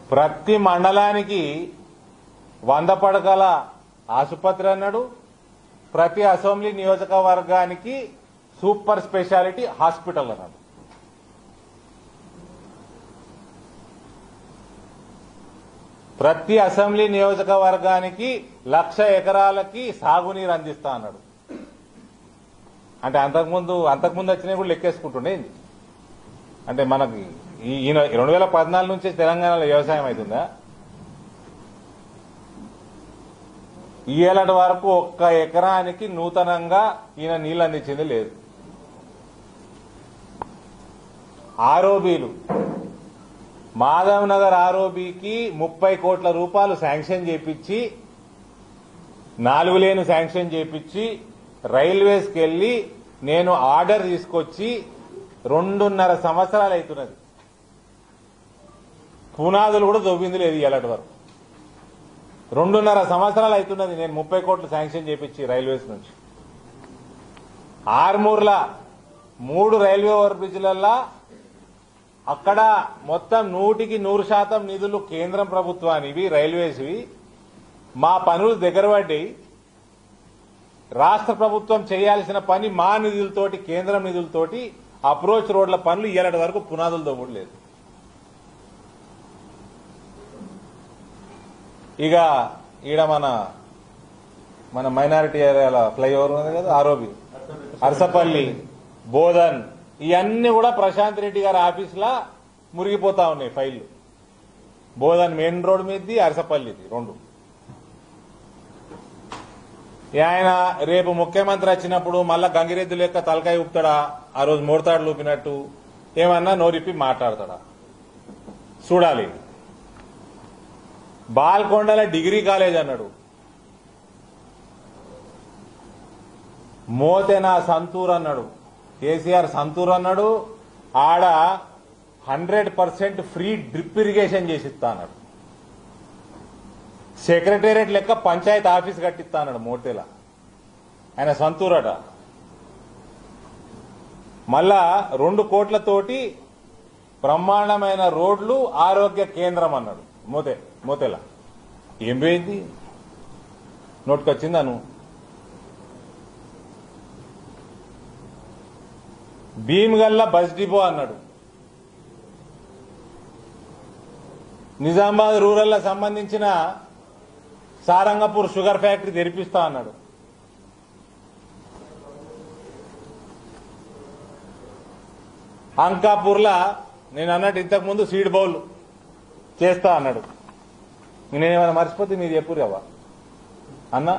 ప్రతి మండలానికి వంద పడకల ఆసుపత్రి అన్నాడు ప్రతి అసెంబ్లీ నియోజకవర్గానికి సూపర్ స్పెషాలిటీ హాస్పిటల్ అన్నాడు ప్రతి అసెంబ్లీ నియోజకవర్గానికి లక్ష ఎకరాలకి సాగునీరు అందిస్తా అన్నాడు అంటే అంతకుముందు అంతకుముందు వచ్చినవి కూడా లెక్కేసుకుంటుండే ఏంది? అంటే మనకి ఈ- ఈయన రెండు వేల పద్నాలుగు నుంచి తెలంగాణలో వ్యవసాయం అవుతుందా ఈయేలటి వరకు ఒక్క ఎకరానికి నూతనంగా ఈయన నీళ్ళు అందించింది లేదు ఆరోబీలు మాధవ్ నగర్ ఆరోబీకి ముప్పై కోట్ల రూపాయలు శాంక్షన్ చేపించి నాలుగు లేను శాంక్షన్ చేపించి రైల్వేస్కి వెళ్లి నేను ఆర్డర్ తీసుకొచ్చి రెండున్నర సంవత్సరాలు అవుతున్నది పునాదులు కూడా దొబ్బింది లేదు ఇలాంటి వరకు రెండున్నర సంవత్సరాలు అవుతున్నది నేను ముప్పై కోట్లు శాంక్షన్ చేపించి రైల్వేస్ నుంచి ఆర్మూర్ల మూడు రైల్వే ఓవర్ బ్రిడ్జ్లల్లా అక్కడ మొత్తం నూటికి నూరు శాతం నిధులు కేంద్రం ప్రభుత్వానివి రైల్వేస్వి మా పనులు దగ్గర పడ్డాయి రాష్ట్ర ప్రభుత్వం చేయాల్సిన పని మా నిధులతోటి కేంద్రం నిధులతోటి అప్రోచ్ రోడ్ల పనులు ఇయ్యాలటి వరకు పునాదులతో కూడా లేదు ఇక ఈడ మన మన మైనారిటీ ఏరియాల ఫ్లైఓవర్ ఉంది కదా ఆరోబి అరసపల్లి బోధన్ ఇవన్నీ కూడా ప్రశాంత్ రెడ్డి గారి ఆఫీసులా మురిగిపోతా ఉన్నాయి ఫైళ్లు బోధన్ మెయిన్ రోడ్ మీది అరసపల్లిది రెండు ఈ ఆయన రేపు ముఖ్యమంత్రి వచ్చినప్పుడు మళ్ళా గంగిరెద్దు లెక్క తలకాయ ఊపుతాడా ఆ రోజు మోడతాడు లూపినట్టు ఏమన్నా నోరిప్పి మాట్లాడతాడా చూడాలి బాల్కొండల డిగ్రీ కాలేజ్ అన్నాడు మోతెనా సంతూర్ అన్నాడు కేసీఆర్ సంతూర్ అన్నాడు ఆడ hundred percent free drip irrigation చేసిస్తా అన్నాడు సెక్రటేరియట్ లెక్క పంచాయతీ ఆఫీస్ కట్టిస్తా అన్నాడు మోటేల ఆయన సంతూరట మళ్ళా రెండు కోట్లతోటి బ్రహ్మాండమైన రోడ్లు ఆరోగ్య కేంద్రం అన్నాడు మోతే మోతేల ఏం పోయింది నోటికొచ్చిందా నువ్వు భీమ్గల్లా బస్ డిపో అన్నాడు నిజామాబాద్ రూరల్ సంబంధించిన సారంగపూర్ షుగర్ ఫ్యాక్టరీ తెరిపిస్తా అన్నాడు అంకాపూర్లా నేను అన్నట్టు ఇంతకు ముందు సీడ్ బౌల్ చేస్తా అన్నాడు నేనేమైనా మర్చిపోతే మీరు చెప్పురు కదా అన్న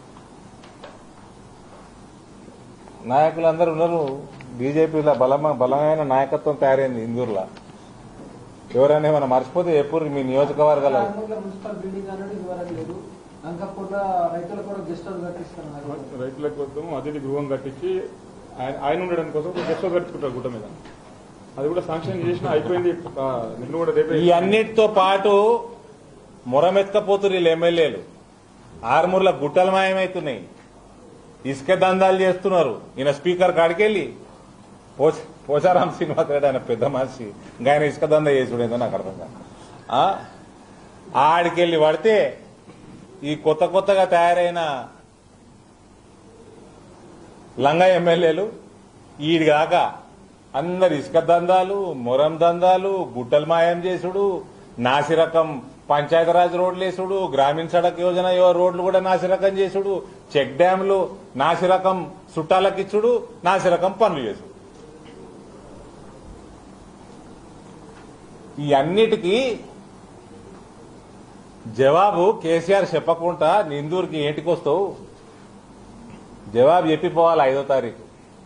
నాయకులందరూ ఉన్నారు బీజేపీలో బలమ బలమైన నాయకత్వం తయారైంది ఇందూరులో ఎవరైనా ఏమైనా మర్చిపోతే చెప్పురు మీ నియోజకవర్గాల ఆర్మూర్లో మున్సిపల్ బిల్డింగ్ అన్నాడు ఇదివరకు లేదు అంకపూర్లో రైతులు కూడా గెస్ట్ హౌస్ కట్టిస్తున్నారు రైతుల కోసం అతిథి గృహం కట్టించి ఆయన ఆయన ఉండడం కోసం ఒక గెస్ట్ హౌస్ కట్టించుకుంటారు గుట్ట మీద అది కూడా శాంక్షన్ చేసిన అయిపోయింది ఆ, నిన్ను కూడా రేపే ఈ అన్నిటితో పాటు మొరమెత్తకపోతురు వీళ్ళు ఎమ్మెల్యేలు ఆరుమూర్ల గుట్టలు మాయమవుతున్నాయి ఇసుక దందాలు చేస్తున్నారు ఈయన స్పీకర్ కాడికెళ్ళి పోచ పోచారాం శ్రీనివాస్ రెడ్డి ఆయన పెద్ద మనిషి ఇంకా ఆయన ఇసుక దందా చేసుడేందో నాకు అర్థం కాదు ఆ? ఆడికెళ్ళి పడితే ఈ కొత్త కొత్తగా తయారైన లంగ ఎమ్మెల్యేలు ఈడి కాక అందరు ఇసుక దందాలు మొరం దందాలు గుట్టలు మాయం చేసుడు నాసిరకం పంచాయతీరాజ్ రోడ్లు వేసుడు గ్రామీణ సడక్ యోజన యో- రోడ్లు కూడా నాసిరకం చేసుడు చెక్ డ్యాంలు నాసిరకం చుట్టాలకిచ్చుడు నాసిరకం పనులు చేసుడు ఈ అన్నిటికీ జవాబు కేసీఆర్ చెప్పకుండా నిందూరుకి ఏంటికొస్తావు జవాబు చెప్పిపోవాలి ఐదో తారీఖు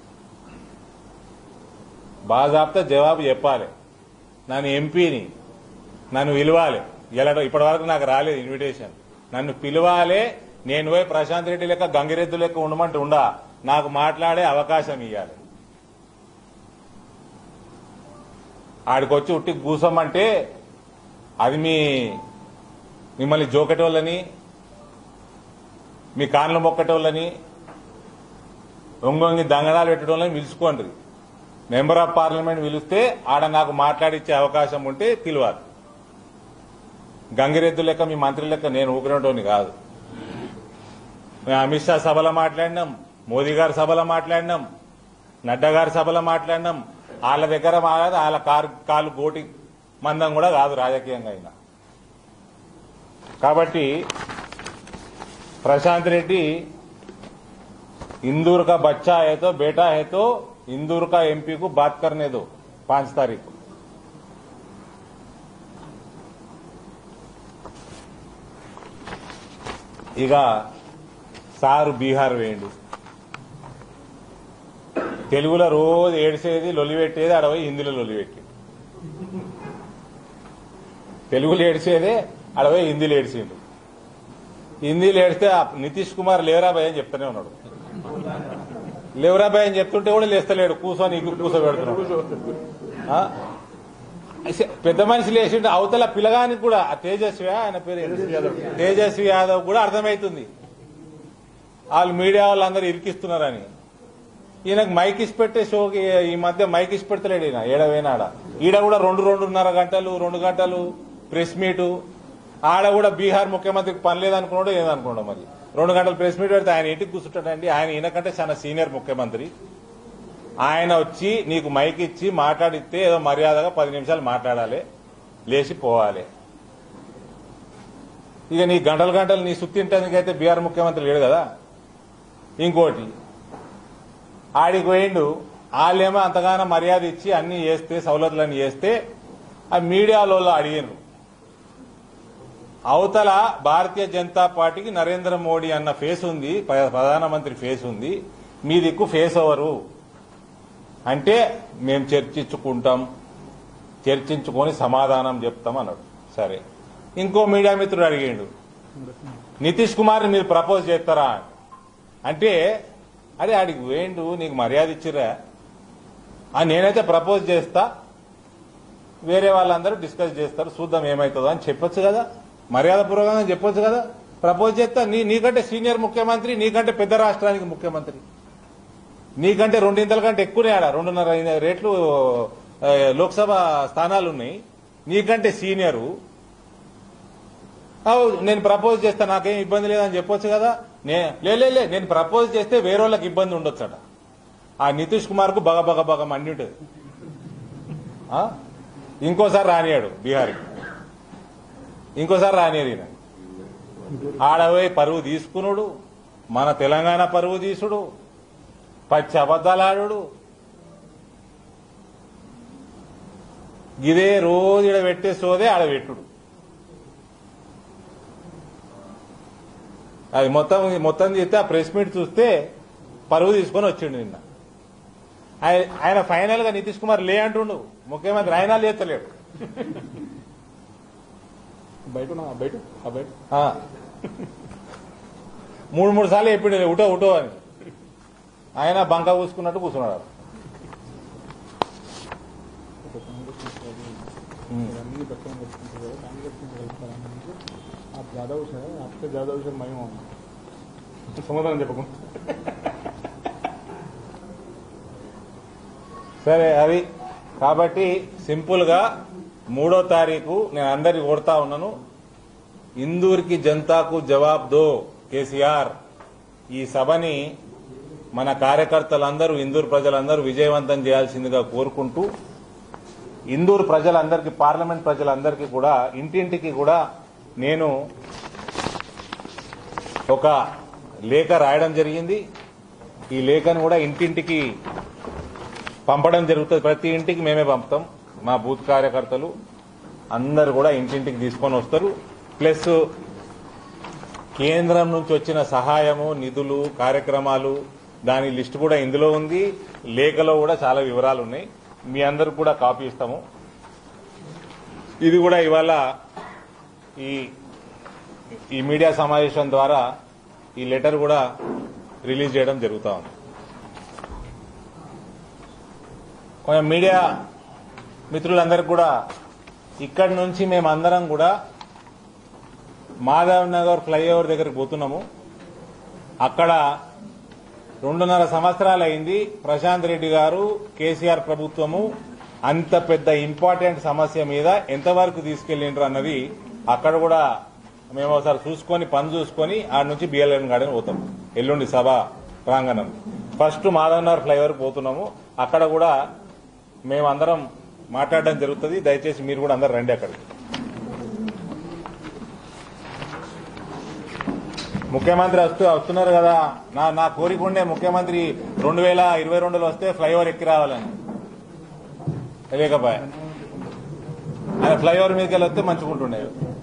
బాజాబ్తా జవాబు చెప్పాలి నన్ను ఎంపీని నన్ను పిలవాలి ఇలా ఇప్పటి వరకు నాకు రాలేదు ఇన్విటేషన్ నన్ను పిలవాలి నేను పోయి ప్రశాంత్ రెడ్డి లెక్క గంగిరెద్దు లెక్క ఉండమంటే ఉండా నాకు మాట్లాడే అవకాశం ఇవ్వాలి ఆడికొచ్చి ఉట్టి కూసమంటే అది మీ మిమ్మల్ని జోకటోళ్ళని మీ కాళ్ళు మొక్కటోళ్ళని ఒంగొంగి దంగడాలు పెట్టడం పిలుచుకోండి మెంబర్ ఆఫ్ పార్లమెంట్ పిలిస్తే ఆడ నాకు మాట్లాడిచ్చే అవకాశం ఉంటే పిలవాలి గంగిరెద్దు లెక్క మీ మంత్రి లెక్క నేను ఊపినటోని కాదు మేము అమిత్ షా సభలో మాట్లాడినాం మోదీ గారి సభలో మాట్లాడినాం నడ్డా గారి సభలో మాట్లాడినాం వాళ్ళ దగ్గర మాట్లాడి వాళ్ళ కారు కాలు గోటి మందం కూడా కాదు రాజకీయంగా అయినా కాబట్టి प्रशांत रेड्डी इंदौर का बच्चा है तो बेटा है तो इंदौर का एमपी को बात करने दो पांच तारीख को ఇక సారు బీహార్ వేయండు తెలుగులో రోజు ఏడిసేది లొలిపెట్టేది అడవి హిందీలో లొలిపెట్టి తెలుగులో ఏడిసేదే అడవి హిందీలో ఏడిసిండు హిందీలో ఏడిస్తే ఆ నితీష్ కుమార్ లేవరా భయ్ అని చెప్తానే ఉన్నాడు లేవరా భయ్ అని చెప్తుంటే కూడా లేస్తలేడు కూర్చొని ఇంకో కూర్చోబెడుతున్నాడు ఆ? అసే- పెద్ద మనిషి లేచిండు అవతల పిల్లగానికి కూడా ఆ తేజస్వి ఆయన పేరు ఏంటి? తేజస్వి యాదవ్ కూడా అర్థమవుతుంది వాళ్ళు మీడియా వాళ్ళందరూ ఇరికిస్తున్నారని ఈయనకు మైక్ ఇసి పెట్టే షోకి ఈ మధ్య మైక్ ఇసి పెడతలేడు ఈయన ఏడవేనాడ ఈడ కూడా రెండు రెండున్నర గంటలు రెండు గంటలు ప్రెస్ మీటు ఆడ కూడా బీహార్ ముఖ్యమంత్రికి పని లేదనుకున్నాడు ఏదనుకున్నాడు మరి రెండు గంటలు ప్రెస్ మీట్ పెడితే ఆయన ఇంటికి కూర్చుంటాడండి ఆయన ఈయనకంటే చాలా సీనియర్ ముఖ్యమంత్రి ఆయన వచ్చి నీకు మైక్ ఇచ్చి మాట్లాడితే ఏదో మర్యాదగా పది నిమిషాలు మాట్లాడాలి లేచి పోవాలి ఇక నీ గంటలు గంటలు నీ సుత్తింటానికైతే బీహార్ ముఖ్యమంత్రి లేడు కదా ఇంకోటి ఆడికి పోయిండు వాళ్ళేమో అంతగానో మర్యాద ఇచ్చి అన్ని చేస్తే సవలతులన్నీ చేస్తే ఆ మీడియాలో అడిగినారు అవతల భారతీయ జనతా పార్టీకి నరేంద్ర మోడీ అన్న ఫేస్ ఉంది ప్ర- ప్రధానమంత్రి ఫేస్ ఉంది మీ దిక్కు ఫేస్ ఎవరు అంటే మేము చర్చించుకుంటాం చర్చించుకొని సమాధానం చెప్తాం అన్నాడు సరే ఇంకో మీడియా మిత్రుడు అడిగిండు నితీష్ కుమార్ మీరు ప్రపోజ్ చేస్తారా అంటే అరే ఆడికి వేయండు నీకు మర్యాద ఇచ్చిరా ఆ నేనైతే ప్రపోజ్ చేస్తా వేరే వాళ్ళందరూ డిస్కస్ చేస్తారు చూద్దాం ఏమవుతుందో అని చెప్పొచ్చు కదా మర్యాదపూర్వకంగా చెప్పొచ్చు కదా ప్రపోజ్ చేస్తా నీ నీకంటే సీనియర్ ముఖ్యమంత్రి నీకంటే పెద్ద రాష్ట్రానికి ముఖ్యమంత్రి నీకంటే రెండింతల కంటే ఎక్కువనే ఆడ రెండున్నర అయిన రేట్లు ఆ, లోక్సభ స్థానాలు ఉన్నాయి నీకంటే సీనియరు అవు, నేను ప్రపోజ్ చేస్తా నాకేం ఇబ్బంది లేదని చెప్పొచ్చు కదా నే లే లే, లే నేను ప్రపోజ్ చేస్తే వేరే వాళ్ళకి ఇబ్బంది ఉండొచ్చట ఆ నితీష్ కుమార్ కు బగ బగ బగ మండి ఉంటుంది ఆ? ఇంకోసారి రానియాడు బీహార్కి ఇంకోసారి రానియరు ఈయన ఆడపోయి పరువు తీసుకునుడు మన తెలంగాణ పరువు తీసుడు పచ్చి అబద్దాలు ఆడుడు ఇదే రోజు ఈడ పెట్టే సోదే ఆడ పెట్టుడు అది మొత్తం మొత్తం చేస్తే ఆ ప్రెస్ మీట్ చూస్తే పరువు తీసుకొని వచ్చిండు నిన్న ఆయన ఆయన ఫైనల్ గా నితీష్ కుమార్ లే అంటుండు ముఖ్యమంత్రి ఆయన లేతలేడు బయట ఉన్నా, బయట ఆ బయట ఆ. మూడు మూడు సార్లు చెప్పిండు ఉటో ఉటో అని ఆయన బంక పూసుకున్నట్టు కూర్చున్నాడు ఆడ. अన్ని बच्चों को करते हैं कांग्रेस में हेल्प कराने आप ज्यादा उस है आपसे ज्यादा उसे मैं हूँ సమాధానం చెప్పకుండా సరే అది కాబట్టి సింపుల్ గా మూడో తారీఖు నేను అందరికి కొడతా ఉన్నాను ఇందూర్కి జనతాకు జవాబ్ దో కేసీఆర్ ఈ సభని మన కార్యకర్తలందరూ ఇందూర్ ప్రజలందరూ విజయవంతం చేయాల్సిందిగా కోరుకుంటూ ఇందూర్ ప్రజలందరికీ పార్లమెంట్ ప్రజలందరికీ కూడా ఇంటింటికి కూడా నేను ఒక లేఖ రాయడం జరిగింది ఈ లేఖను కూడా ఇంటింటికి పంపడం జరుగుతుంది ప్రతి ఇంటికి మేమే పంపుతాం మా బూత్ కార్యకర్తలు అందరు కూడా ఇంటింటికి తీసుకొని వస్తారు ప్లస్ కేంద్రం నుంచి వచ్చిన సహాయము నిధులు కార్యక్రమాలు దాని లిస్ట్ కూడా ఇందులో ఉంది లేఖలో కూడా చాలా వివరాలు ఉన్నాయి మీ అందరికి కూడా కాపీ ఇస్తాము ఇది కూడా ఇవాళ ఈ ఈ మీడియా సమావేశం ద్వారా ఈ లెటర్ కూడా రిలీజ్ చేయడం జరుగుతా ఉంది కొంచెం మీడియా మిత్రులందరికీ కూడా ఇక్కడి నుంచి మేమందరం కూడా మాధవ్ నగర్ ఫ్లైఓవర్ దగ్గరికి పోతున్నాము అక్కడ రెండున్నర సంవత్సరాలు అయింది ప్రశాంత్ రెడ్డి గారు కేసీఆర్ ప్రభుత్వము అంత పెద్ద ఇంపార్టెంట్ సమస్య మీద ఎంతవరకు తీసుకెళ్లిండ్రు అన్నది అక్కడ కూడా మేము ఒకసారి చూసుకొని పని చూసుకొని ఆడ నుంచి బిఎల్ఎన్ గార్డెన్ పోతాం ఎల్లుండి సభ ప్రాంగణం ఫస్ట్ మాధవనగర్ ఫ్లైఓవర్ పోతున్నాము అక్కడ కూడా మేమందరం మాట్లాడడం జరుగుతుంది దయచేసి మీరు కూడా అందరు రండి అక్కడికి ముఖ్యమంత్రి వస్తూ వస్తున్నారు కదా నా నా కోరిక ఉండే ముఖ్యమంత్రి రెండు వేల ఇరవై రెండులో వస్తే ఫ్లైఓవర్ ఎక్కి రావాలని లేకపోయా ఆయన ఫ్లైఓవర్ మీదకి వెళ్ళి వస్తే మంచిగా ఉంటుండే